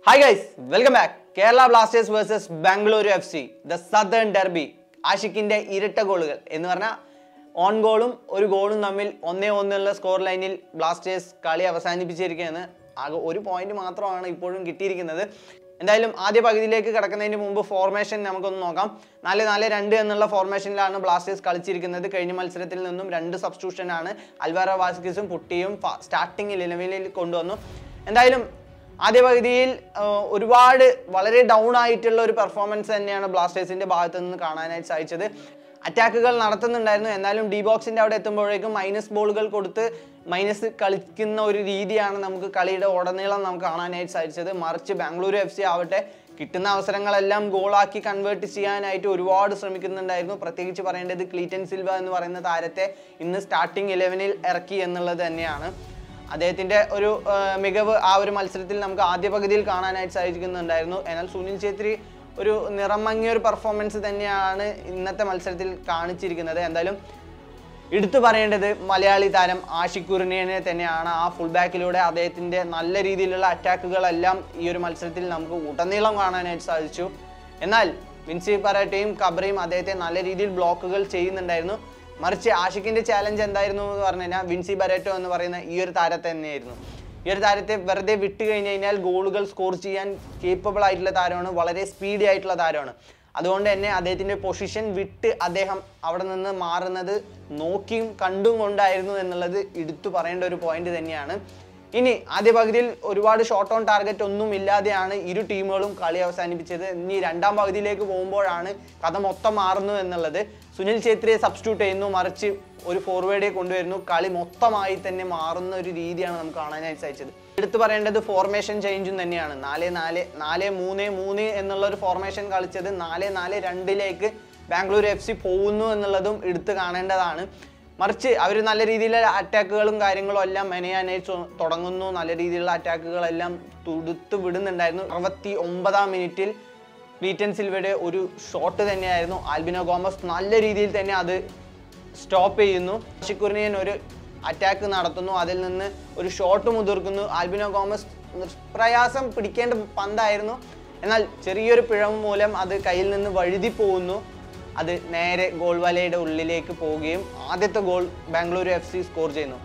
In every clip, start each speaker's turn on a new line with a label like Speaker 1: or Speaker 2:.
Speaker 1: hi guys welcome back Kerala blasters versus Bengaluru F C the southern derby ആഷിക്കിന്റെ ഇരട്ട ഗോളുകൾ എന്ന് പറഞ്ഞാൽ ഓൺ ഗോളും ഒരു ഗോളും തമ്മിൽ ഒന്നേ ഒന്നുള്ള സ്കോർ ലൈനിൽ ബ്ലാസ്റ്റേഴ്സ് കളി അവസാനിപ്പിച്ചിരിക്കുകയാണ് ആകെ ഒരു പോയിന്റ് മാത്രമാണ് ഇപ്പോഴും കിട്ടിയിരിക്കുന്നത് എന്തായാലും ആദ്യ പകുതിയിലേക്ക് കിടക്കുന്നതിന് മുമ്പ് ഫോർമേഷൻ നമുക്കൊന്ന് നോക്കാം നാല് നാല് രണ്ട് എന്നുള്ള ഫോർമേഷനിലാണ് ബ്ലാസ്റ്റേഴ്സ് കളിച്ചിരിക്കുന്നത് കഴിഞ്ഞ മത്സരത്തിൽ നിന്നും രണ്ട് സബ്സ്റ്റിറ്റ്യൂഷനാണ് അൽവാറോ വാസ്കിസും പുട്ടിയും സ്റ്റാർട്ടിംഗ് നിലവിലിൽ കൊണ്ടുവന്നു എന്തായാലും ആദ്യ പകുതിയിൽ ആ, ഒരുപാട് വളരെ ഡൗൺ ആയിട്ടുള്ള ഒരു പെർഫോമൻസ് തന്നെയാണ് ബ്ലാസ്റ്റേഴ്സിന്റെ ഭാഗത്ത് നിന്ന് കാണാനായിട്ട് സാധിച്ചത് അറ്റാക്കുകൾ നടത്തുന്നുണ്ടായിരുന്നു എന്നാലും ഡി ബോക്സിന്റെ അവിടെ എത്തുമ്പോഴേക്കും മൈനസ് ബോളുകൾ കൊടുത്ത് മൈനസ് കളിക്കുന്ന ഒരു രീതിയാണ് നമുക്ക് കളിയുടെ ഉടനീളം നമുക്ക് കാണാനായിട്ട് സാധിച്ചത് മറിച്ച് ബാംഗ്ലൂരു എഫ് സി ആവട്ടെ കിട്ടുന്ന അവസരങ്ങളെല്ലാം ഗോളാക്കി കൺവേർട്ട് ചെയ്യാനായിട്ട് ഒരുപാട് ശ്രമിക്കുന്നുണ്ടായിരുന്നു പ്രത്യേകിച്ച് പറയേണ്ടത് ക്ലീറ്റൻ സിൽവ എന്ന് പറയുന്ന താരത്തെ ഇന്ന് സ്റ്റാർട്ടിംഗ് ഇലവനിൽ ഇറക്കി എന്നുള്ളത് തന്നെയാണ് അദ്ദേഹത്തിന്റെ ഒരു ആ, മികവ് ആ ഒരു മത്സരത്തിൽ നമുക്ക് ആദ്യ പകുതിയിൽ കാണാനായിട്ട് സാധിക്കുന്നുണ്ടായിരുന്നു എന്നാൽ സുനിൽ ഛേത്രി ഒരു നിറം മങ്ങിയ ഒരു പെർഫോമൻസ് തന്നെയാണ് ഇന്നത്തെ മത്സരത്തിൽ കാണിച്ചിരിക്കുന്നത് എന്തായാലും എടുത്തു പറയേണ്ടത് മലയാളി താരം ആഷിഖ് കുർണിയനെ തന്നെയാണ് ആ ഫുൾ ബാക്കിലൂടെ അദ്ദേഹത്തിന്റെ നല്ല രീതിയിലുള്ള അറ്റാക്കുകളെല്ലാം ഈ ഒരു മത്സരത്തിൽ നമുക്ക് ഉടനീളം കാണാനായിട്ട് സാധിച്ചു എന്നാൽ വിൻസി പരാട്ടയും കബ്രയും അദ്ദേഹത്തെ നല്ല രീതിയിൽ ബ്ലോക്കുകൾ ചെയ്യുന്നുണ്ടായിരുന്നു മറിച്ച് ആഷിഖിന്റെ ചാലഞ്ച് എന്തായിരുന്നു എന്ന് പറഞ്ഞു കഴിഞ്ഞാൽ വിൻസി ബരേറ്റോ എന്ന് പറയുന്ന ഈ ഒരു താരത്തെ തന്നെയായിരുന്നു ഈ ഒരു താരത്തെ വെറുതെ വിട്ട് കഴിഞ്ഞ് കഴിഞ്ഞാൽ ഗോളുകൾ സ്കോർ ചെയ്യാൻ കേപ്പബിൾ ആയിട്ടുള്ള താരമാണ് വളരെ സ്പീഡി ആയിട്ടുള്ള താരമാണ് അതുകൊണ്ട് തന്നെ അദ്ദേഹത്തിന്റെ പൊസിഷൻ വിട്ട് അദ്ദേഹം അവിടെ നിന്ന് മാറുന്നത് നോക്കിയും കണ്ടും കൊണ്ടായിരുന്നു എന്നുള്ളത് എടുത്തു പറയേണ്ട ഒരു പോയിന്റ് തന്നെയാണ് ഇനി ആദ്യ പകുതിയിൽ ഒരുപാട് ഷോർട്ട് ഓൺ ടാർഗറ്റ് ഒന്നും ഇല്ലാതെയാണ് ഇരു ടീമുകളും കളി അവസാനിപ്പിച്ചത് ഇനി രണ്ടാം പകുതിയിലേക്ക് പോകുമ്പോഴാണ് കഥ മൊത്തം മാറുന്നു എന്നുള്ളത് സുനിൽ ഛേത്രിയെ സബ്സ്റ്റിറ്റ്യൂട്ട് ചെയ്യുന്നു മറിച്ച് ഒരു ഫോർവേഡെ കൊണ്ടുവരുന്നു കളി മൊത്തമായി തന്നെ മാറുന്ന ഒരു രീതിയാണ് നമുക്ക് കാണാനായിട്ട് സാധിച്ചത് എടുത്തു പറയേണ്ടത് ഫോർമേഷൻ ചേഞ്ചും തന്നെയാണ് നാല് നാല് നാല് മൂന്ന് മൂന്ന് എന്നുള്ള ഒരു ഫോർമേഷൻ കളിച്ചത് നാല് നാല് രണ്ടിലേക്ക് ബാംഗ്ലൂർ എഫ് സി പോകുന്നു എന്നുള്ളതും എടുത്തു കാണേണ്ടതാണ് മറിച്ച് അവർ നല്ല രീതിയിലുള്ള അറ്റാക്കുകളും കാര്യങ്ങളും എല്ലാം മെനയാനായിട്ട് സ്വ- തുടങ്ങുന്നു നല്ല രീതിയിലുള്ള അറ്റാക്കുകളെല്ലാം തുടുത്ത് വിടുന്നുണ്ടായിരുന്നു അറുപത്തി ഒമ്പതാം മിനിറ്റിൽ ക്ലീറ്റൻ സിൽവയുടെ ഒരു ഷോട്ട് തന്നെയായിരുന്നു ആൽബിനോ ഗോമസ് നല്ല രീതിയിൽ തന്നെ അത് സ്റ്റോപ്പ് ചെയ്യുന്നു ഷിക്കുറിനിയൻ ഒരു അറ്റാക്ക് നടത്തുന്നു അതിൽ നിന്ന് ഒരു ഷോട്ട് മുതിർക്കുന്നു ആൽബിനോ ഗോമസ് പ്രയാസം പിടിക്കേണ്ട പന്തായിരുന്നു എന്നാൽ ചെറിയൊരു പിഴവ് മൂലം അത് കയ്യിൽ നിന്ന് വഴുതി പോകുന്നു അത് നേരെ ഗോൾ വലയുടെ ഉള്ളിലേക്ക് പോവുകയും ആദ്യത്തെ goal Bengaluru F C score ചെയ്യുന്നു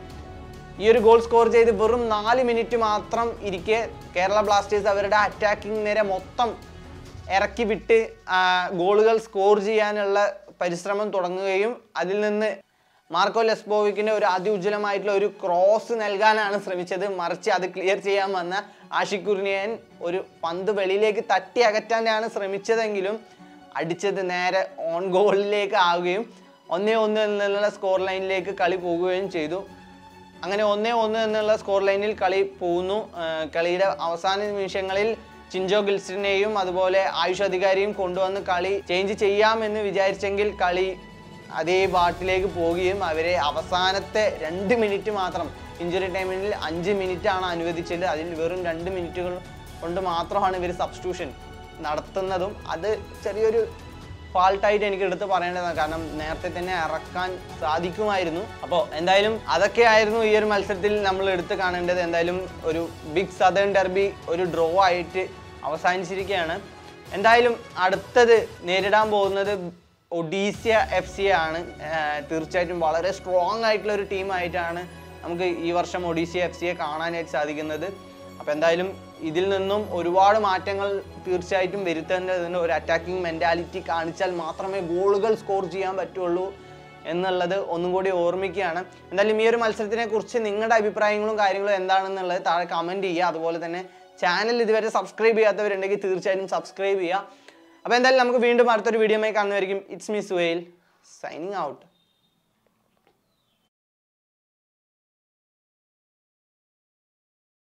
Speaker 1: ഈ ഒരു ഗോൾ സ്കോർ ചെയ്ത് വെറും നാല് മിനിറ്റ് മാത്രം ഇരിക്കെ കേരള ബ്ലാസ്റ്റേഴ്സ് അവരുടെ അറ്റാക്കിംഗ് നിര മൊത്തം ഇറക്കി വിട്ട് ആ, ഗോളുകൾ സ്കോർ ചെയ്യാനുള്ള പരിശ്രമം തുടങ്ങുകയും അതിൽ നിന്ന് മാർക്കോ ലെസ്ബോവിക്കിന്റെ ഒരു അതിഉജ്ജ്വലമായിട്ടുള്ള ഒരു ക്രോസ് നൽകാനാണ് ശ്രമിച്ചത് മറിച്ച് അത് ക്ലിയർ ചെയ്യാൻ വന്ന ആഷിഖ് കുർണിയൻ ഒരു പന്ത് വെളിയിലേക്ക് തട്ടി അകറ്റാനാണ് ശ്രമിച്ചതെങ്കിലും അടിച്ചത് നേരെ ഓൺ ഗോളിലേക്ക് ആവുകയും ഒന്നേ ഒന്ന് എന്നുള്ള സ്കോർ ലൈനിലേക്ക് കളി പോകുകയും ചെയ്തു അങ്ങനെ ഒന്നേ ഒന്ന് എന്നുള്ള സ്കോർ ലൈനിൽ കളി പോകുന്നു ആ, കളിയുടെ അവസാന നിമിഷങ്ങളിൽ ചിഞ്ചോ ഗിൽസിനെയും അതുപോലെ ആയുഷ് അധികാരിയും കൊണ്ടുവന്ന് കളി ചേഞ്ച് ചെയ്യാമെന്ന് വിചാരിച്ചെങ്കിൽ കളി അതേ ബാട്ടിലേക്ക് പോവുകയും അവരെ അവസാനത്തെ രണ്ട് മിനിറ്റ് മാത്രം ഇഞ്ചുറി ടൈമിൽ അഞ്ച് മിനിറ്റ് ആണ് അനുവദിച്ചത് അതിൽ വെറും രണ്ട് മിനിറ്റുകൾ കൊണ്ട് മാത്രമാണ് ഇവർ സബ്സ്റ്റിറ്റ്യൂഷൻ നടത്തുന്നതും അത് ചെറിയൊരു ഫാൾട്ടായിട്ട് എനിക്ക് എടുത്ത് പറയേണ്ടതാണ് കാരണം നേരത്തെ തന്നെ ഇറക്കാൻ സാധിക്കുമായിരുന്നു അപ്പോൾ എന്തായാലും അതൊക്കെ ആയിരുന്നു ഈ ഒരു മത്സരത്തിൽ നമ്മൾ എടുത്ത് കാണേണ്ടത് എന്തായാലും ഒരു ബിഗ് സദേൺ ഡെർബി ഒരു ഡ്രോ ആയിട്ട് അവസാനിച്ചിരിക്കുകയാണ് എന്തായാലും അടുത്തത് നേരിടാൻ പോകുന്നത് ഒഡീസ്യ എഫ് സി ആണ് ആഹ് തീർച്ചയായിട്ടും വളരെ സ്ട്രോങ് ആയിട്ടുള്ള ഒരു ടീമായിട്ടാണ് നമുക്ക് ഈ വർഷം ഒഡീസ്യ എഫ് സിയെ കാണാനായിട്ട് സാധിക്കുന്നത് അപ്പോൾ എന്തായാലും ഇതിൽ നിന്നും ഒരുപാട് മാറ്റങ്ങൾ തീർച്ചയായിട്ടും വരുത്തേണ്ടതുണ്ട് ഒരു അറ്റാക്കിംഗ് മെൻറ്റാലിറ്റി കാണിച്ചാൽ മാത്രമേ ഗോളുകൾ സ്കോർ ചെയ്യാൻ പറ്റുള്ളൂ എന്നുള്ളത് ഒന്നും കൂടി ഓർമ്മിക്കുകയാണ് എന്തായാലും ഈ ഒരു മത്സരത്തിനെ കുറിച്ച് നിങ്ങളുടെ അഭിപ്രായങ്ങളും കാര്യങ്ങളും എന്താണെന്നുള്ളത് താഴെ കമൻറ്റ് ചെയ്യുക അതുപോലെ തന്നെ ചാനൽ ഇതുവരെ സബ്സ്ക്രൈബ് ചെയ്യാത്തവരുണ്ടെങ്കിൽ തീർച്ചയായിട്ടും സബ്സ്ക്രൈബ് ചെയ്യുക അപ്പോൾ എന്തായാലും നമുക്ക് വീണ്ടും അടുത്തൊരു വീഡിയോമായി കാണുന്നതായിരിക്കും it's me Suhail signing out